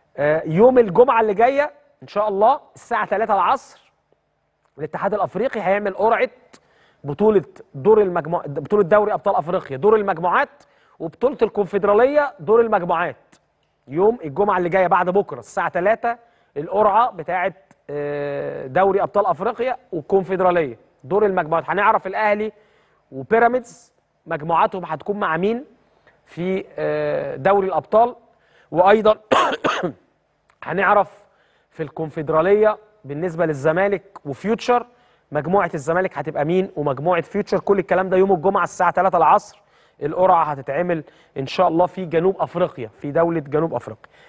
آه، يوم الجمعه اللي جايه ان شاء الله الساعه 3 العصر الاتحاد الافريقي هيعمل قرعه بطوله دور المجموع بطوله دوري ابطال افريقيا دور المجموعات وبطوله الكونفدراليه دور المجموعات يوم الجمعه اللي جايه بعد بكره الساعه 3 القرعه بتاعه آه، دوري ابطال افريقيا والكونفدراليه دور المجموعات هنعرف الاهلي وبيراميدز مجموعاتهم هتكون مع مين في آه، دوري الابطال وايضا هنعرف في الكونفدراليه بالنسبه للزمالك وفيوتشر مجموعه الزمالك هتبقى مين ومجموعه فيوتشر كل الكلام ده يوم الجمعه الساعه 3 العصر القرعه هتتعمل ان شاء الله في جنوب افريقيا في دوله جنوب افريقيا